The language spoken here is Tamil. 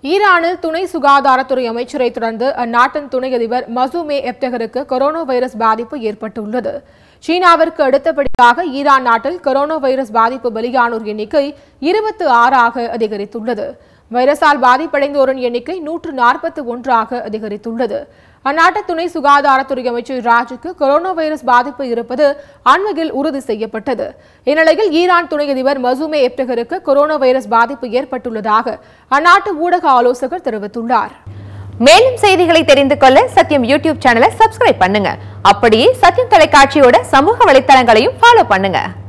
ஈரானில் துணை சுகாதாரத்துறை அமைச்சரை தொடர்ந்து அந்நாட்டின் துணை அதிபர் மசூமே எப்தகருக்கு கொரோனா வைரஸ் பாதிப்பு ஏற்பட்டுள்ளது சீனாவிற்கு அடுத்தபடியாக ஈரான் நாட்டில் கொரோனா வைரஸ் பாதிப்பு பலியானோர் எண்ணிக்கை இருபத்தி ஆறாக அதிகரித்துள்ளது வைரஸால் பாதிப்படைந்தோரின் எண்ணிக்கை நூற்று நாற்பத்தி ஒன்றாக அதிகரித்துள்ளது அந்நாட்டு துணை சுகாதாரத்துறை அமைச்சர் ராஜுக்கு கொரோனா வைரஸ் பாதிப்பு இருப்பது அண்மையில் உறுதி செய்யப்பட்டது இந்நிலையில் ஈரான் துணை அதிபர் மசூமே எப்டகருக்கு கொரோனா வைரஸ் பாதிப்பு ஏற்பட்டுள்ளதாக அந்நாட்டு ஊடக ஆலோசகர் தெரிவித்துள்ளார் மேலும் செய்திகளை தெரிந்து கொள்ள சத்யம் யூடியூப் சேனலை சப்ஸ்கிரைப் பண்ணுங்க அப்படியே சத்யம் தொலைக்காட்சியோட சமூக வலைத்தளங்களையும் ஃபாலோ பண்ணுங்க